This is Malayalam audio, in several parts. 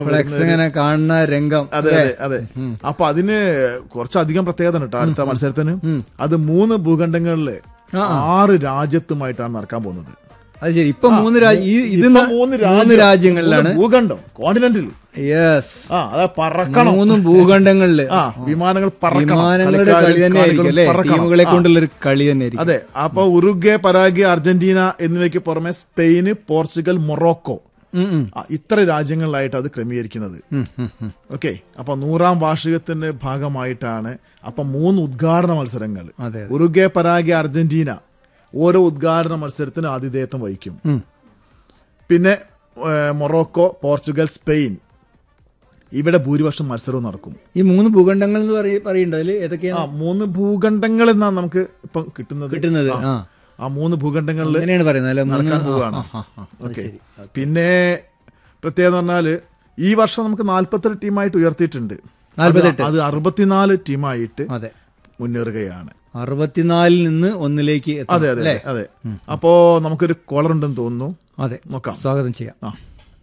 ഫ്ലെക്സ് ഇങ്ങനെ കാണുന്ന രംഗം അതെ അതെ അതെ അപ്പൊ അതിന് കുറച്ചധികം പ്രത്യേകത ഉണ്ട് കേട്ടോ അടുത്ത മത്സരത്തിന് അത് മൂന്ന് ഭൂഖണ്ഡങ്ങളില് ആറ് രാജ്യത്തുമായിട്ടാണ് നടക്കാൻ പോകുന്നത് അത് ശരി ഇപ്പൊ മൂന്ന് രാജ്യ ഈ ഇത് ഇപ്പൊ ന- മൂന്ന് മൂന്ന് രാജ്യം, രാജ്യങ്ങളിലാണ് മൂന്ന് ഭൂഖണ്ഡം കോണ്ടിനെന്റിൽ യെസ് ആ അതാ പറക്കണം മൂന്നും ഭൂഖണ്ഡങ്ങളില് ആ വിമാനങ്ങൾ പറക്കണം വിമാനങ്ങളുടെ കളിക്കാരും കളി തന്നെ ആയിരിക്കും കാണികളും അല്ലെ പറക്കണം. ടീമുകളെ ആ. കൊണ്ടുള്ള ഒരു കളി തന്നെ ആയിരിക്കും അതെ അപ്പൊ ഉറുഗ്വേ പരാഗ്വേ അർജന്റീന എന്നിവയ്ക്ക് പുറമെ സ്പെയിന് പോർച്ചുഗൽ മൊറോക്കോ ഉം, ഉം. ആ, ഇത്ര രാജ്യങ്ങളിലായിട്ട് അത് ക്രമീകരിക്കുന്നത് ഉം, ഉം, ഉം. ഓക്കെ അപ്പൊ നൂറാം വാർഷികത്തിന്റെ ഭാഗമായിട്ടാണ് അപ്പൊ മൂന്ന് ഉദ്ഘാടന മത്സരങ്ങൾ അതെ ഉറുഗ്വേ പരാഗ്വേ അർജന്റീന ഓരോ ഉദ്ഘാടന മത്സരത്തിന് ആതിഥേയത്വം വഹിക്കും ഉം. പിന്നെ ഏഹ്, മൊറോക്കോ പോർച്ചുഗൽ സ്പെയിൻ ഇവിടെ ഭൂരിപക്ഷം മത്സരവും നടക്കും ഈ മൂന്ന് ഭൂഖണ്ഡങ്ങൾ എന്ന് പറയ- പറയുന്നുണ്ടോ അതില് ഏതൊക്കെയാ ആ മൂന്ന് ഭൂഖണ്ഡങ്ങൾ എന്നാണ് നമുക്ക് ഇപ്പം കിട്ടുന്നത് കിട്ടുന്നത് ആ ആ മൂന്ന് ഭൂഖണ്ഡങ്ങളിൽ അങ്ങനെയാണ് പറയുന്നത് അല്ലെ മൂന്ന് നടക്കാൻ ആ, പോവുകയാണ് ആ, ആ, ആ. അത് ഓക്കെ ശരി. പിന്നെ പ്രത്യേകത പറഞ്ഞാല് ഈ വർഷം നമുക്ക് നാല്പത്തെട്ട് ടീമായിട്ട് ഉയർത്തിയിട്ടുണ്ട് നാല്പത്തെട്ട്? അത് അത് അറുപത്തിനാല് ടീമായിട്ട് അതെ മുന്നേറുകയാണ് അറുപത്തിനാലിൽ നിന്ന് ഒന്നിലേക്ക് എത്തണം, അതെ അതെ അല്ലേ? അതെ അപ്പോ നമുക്കൊരു കോളർ ഉണ്ടെന്ന് തോന്നുന്നു അതെ നോക്കാം സ്വാഗതം ചെയ്യാം ആ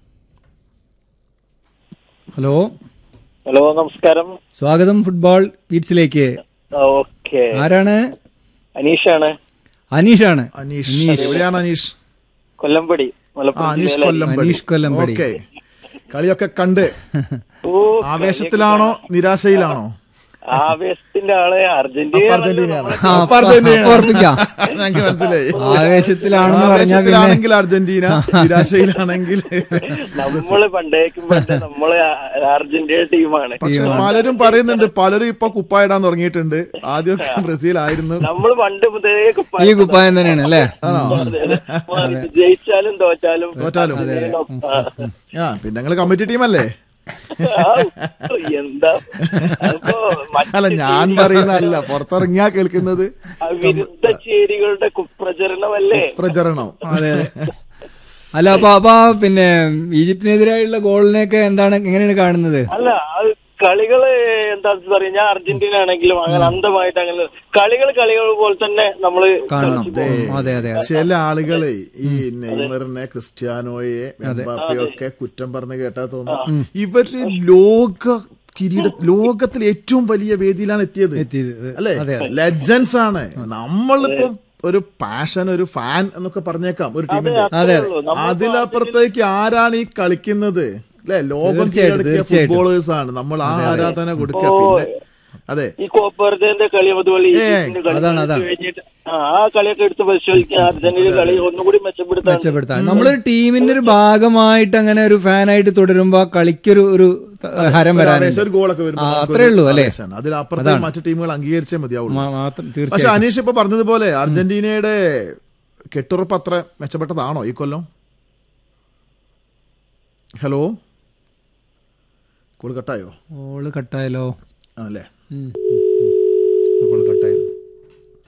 ഹലോ ഹലോ നമസ്കാരം സ്വാഗതം ഫുട്ബോൾ ബീറ്റ്സിലേക്ക് ഓക്കെ ആരാണ് അനീഷാണ് അനീഷാണ് അനീഷ് എവിടെയാണ് അനീഷ് കൊല്ലമ്പടി ആ മലപ്പുറം അനീഷ് ജില്ലയിലെ കൊല്ലംപടി അനീഷ് കൊല്ലംപടി. ഓക്കെ കളിയൊക്കെ കണ്ട് ഓ, ആവേശത്തിലാണോ നിരാശയിലാണോ ആവേശത്തിന്റെ ആള് അർജന്റീന അപ്പൊ അർജന്റീനയാണ് ആ, അപ്പൊ അർജന്റീനയാണ്. അപ്പൊ ഉറപ്പിക്കാം. ഞങ്ങൾക്ക് മനസ്സിലായി ആവേശത്തിലാണെന്ന് പറഞ്ഞാൽ പിന്നെ ആവേശത്തിലാണെങ്കിൽ അർജന്റീന നിരാശയിലാണെങ്കിൽ നമ്മള് പണ്ടേക്കും പണ്ട് നമ്മള് അർജന്റീന ടീമാണ് പക്ഷെ പലരും പറയുന്നുണ്ട് പലരും ഇപ്പൊ കുപ്പായിടാൻ തുടങ്ങിയിട്ടുണ്ട് ആദ്യമൊക്കെ ബ്രസീൽ ആയിരുന്നു നമ്മള് പണ്ട് മുതലേ കുപ്പായം ഈ കുപ്പായം തന്നെയാണ് അല്ലേ അതെ, അതെ. ജയിച്ചാലും തോറ്റാലും തോറ്റാലും. ആ. ആ പിന്നെ ഞങ്ങള് കമ്മിറ്റി ടീമല്ലേ ആ, എന്താ അപ്പൊ മറ്റ് അല്ല ഞാൻ പറയുന്നതല്ല പുറത്തിറങ്ങിയാ കേൾക്കുന്നത് ആ വിരുദ്ധ ചേരികളുടെ കുപ്രചരണമല്ലേ പ്രചരണം അതെ അതെ അല്ല അപ്പൊ അപ്പൊ ആ പിന്നെ ഈജിപ്തിനെതിരായുള്ള ഗോളിനെയൊക്കെ എന്താണ് എങ്ങനെയാണ് കാണുന്നത് അല്ല അത് കളികള് എന്താ പറയാ ഞാൻ അർജന്റീന ആണെങ്കിലും അങ്ങനെ അന്ധമായിട്ട് അങ്ങനെ കളികൾ കളികൾ പോലെ തന്നെ നമ്മള് കാണണം കളിച്ചു പോകും. അതെ അതെ അതെ ചില ആളുകളെ ഈ നെയ്മറിനെ ക്രിസ്ത്യാനോയെ എംബാപ്പയെ ഒക്കെ കുറ്റം പറഞ്ഞ് കേട്ടാ തോന്നുന്നു ഇവര് ലോക കിരീട ലോകത്തിൽ ഏറ്റവും വലിയ വേദിയിലാണ് എത്തിയത് എത്തിയത് അല്ലെ അതെ ലെജൻസ് ആണ് നമ്മളിപ്പം ഒരു പാഷൻ ഒരു ഫാൻ എന്നൊക്കെ പറഞ്ഞേക്കാം ഒരു ടീമിന്റെ അതെ അതെ ഉള്ളൂ. നമ്മ- അതിലപ്പുറത്തേക്ക് ആരാണ് ഈ കളിക്കുന്നത് അല്ലെ ലോകം തീർച്ചയായിട്ടും, കീഴടക്കിയ തീർച്ചയായിട്ടും. ഫുട്ബോളേഴ്സ് ആണ് നമ്മൾ ആ ആരാധന കൊടുക്കുക പിന്നെ അതെ ഈ കോപ്പർജന്റെ കളി അതുപോലെ ഈജിപ്തിന്റെ കളി അതാണ്, അതാണ്. കഴിഞ്ഞിട്ട് ആ ആ കളിയൊക്കെ എടുത്ത് പരിശോധിക്കാൻ അർജന്റീന കളി ഒന്നുകൂടി മെച്ചപ്പെടുത്താൻ മെച്ചപ്പെടുത്താൻ നമ്മളൊരു ടീമിന്റെ ഒരു ഭാഗമായിട്ട് അങ്ങനെ ഒരു ഫാനായിട്ട് തുടരുമ്പോ ആ കളിക്കൊരു ഒരു ത- ഹരം ഒരു വരാനുണ്ട് ആവേശം, ഒരു ഗോളൊക്കെ വരുമ്പോൾ ആ, നമുക്കൊരു അത്രേ ഉള്ളൂ, അല്ലേ? ആവേശമാണ്. അതിലപ്പുറത്തേക്ക് മറ്റു ടീമുകൾ അംഗീകരിച്ചേ മതിയാവുള്ളൂ മാ- മാത്രം പക്ഷെ തീർച്ചയായും അനീഷ് ഇപ്പൊ പറഞ്ഞതുപോലെ അർജന്റീനയുടെ കെട്ടുറപ്പ് അത്ര മെച്ചപ്പെട്ടതാണോ ഈ കൊല്ലം ഹലോ കോൾ കട്ടായോ ഓള് കട്ടായാലോ ആണല്ലേ ഉം, ഉം, ഉം. അപ്പോൾ